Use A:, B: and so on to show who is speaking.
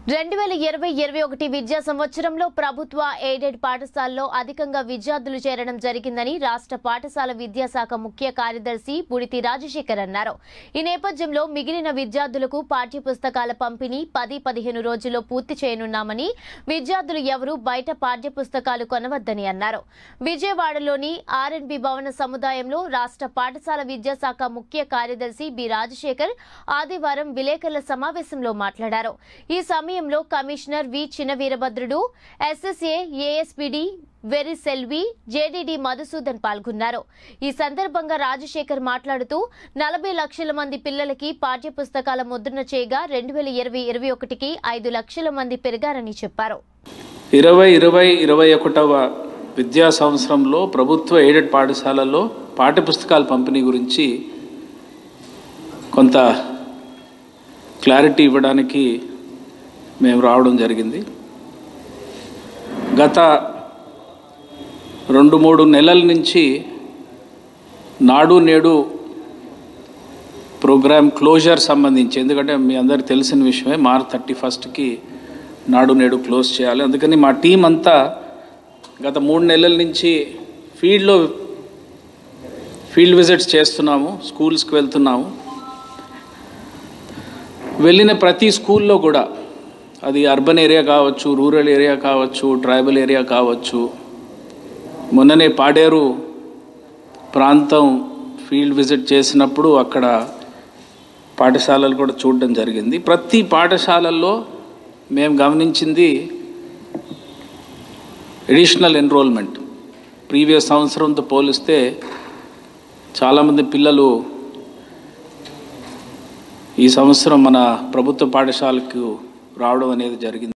A: రెండు వేల ఇరవై ఇరవై ఒకటి విద్యా సంవత్సరంలో ప్రభుత్వ ఎయిడెడ్ పాఠశాలలో అధికంగా విద్యార్థులు చేరడం జరిగిందని రాష్ట్ర పాఠశాల విద్యాశాఖ ముఖ్య కార్యదర్శి బుడితి రాజశేఖర్ అన్నారు ఈ నేపథ్యంలో మిగిలిన విద్యార్థులకు పాఠ్య పుస్తకాల పంపిణీ పది పదిహేను రోజుల్లో పూర్తి చేయనున్నామని విద్యార్థులు ఎవరూ బయట పాఠ్య పుస్తకాలు కొనవద్దని అన్నారు విజయవాడలోని ఆర్ఎన్బి భవన సముదాయంలో రాష్ట్ర పాఠశాల విద్యాశాఖ ముఖ్య కార్యదర్శి బి రాజశేఖర్ ఆదివారం విలేకరుల సమావేశంలో మాట్లాడారు ఈ సమయంలో commissioner V Chinnaveerabhadrudu SSA ASPD వెరి సెల్వి జేడీడీ మధుసూదన్ పాల్గొన్నారు ఈ సందర్భంగా రాజశేఖర్ మాట్లాడుతూ నలభై లక్షల మంది పిల్లలకి పాఠ్య పుస్తకాల ముద్రణ చేయగా రెండు వేల ఇరవై ఇరవై ఒకటికి ఐదు లక్షల మంది పెరిగారని చెప్పారు
B: ఇరవై ఇరవై ఇరవై ఒకటవ విద్యా సంవత్సరంలో ప్రభుత్వ ఎయిడెడ్ పాఠశాలల్లో పాఠ్యపుస్తకాల పంపిణీ గురించి కొంత క్లారిటీ ఇవ్వడానికి మేము రావడం జరిగింది గత రెండు మూడు నెలల నుంచి నాడు నేడు ప్రోగ్రామ్ క్లోజర్ సంబంధించి ఎందుకంటే మీ అందరికి తెలిసిన విషయమే మార్చ్ థర్టీ ఫస్ట్కి నాడు నేడు క్లోజ్ చేయాలి అందుకని మా టీం అంతా గత మూడు నెలల నుంచి ఫీల్డ్లో ఫీల్డ్ విజిట్స్ చేస్తున్నాము స్కూల్స్కి వెళ్తున్నాము వెళ్ళిన ప్రతి స్కూల్లో కూడా అది అర్బన్ ఏరియా కావచ్చు రూరల్ ఏరియా కావచ్చు ట్రైబల్ ఏరియా కావచ్చు మొన్ననే పాడేరు ప్రాంతం ఫీల్డ్ విజిట్ చేసినప్పుడు అక్కడ పాఠశాలలు కూడా చూడడం జరిగింది ప్రతి పాఠశాలల్లో మేము గమనించింది ఎడిషనల్ ఎన్రోల్మెంట్ ప్రీవియస్ సంవత్సరంతో పోలిస్తే చాలామంది పిల్లలు ఈ సంవత్సరం మన ప్రభుత్వ పాఠశాలకు రావడం అనేది జరిగింది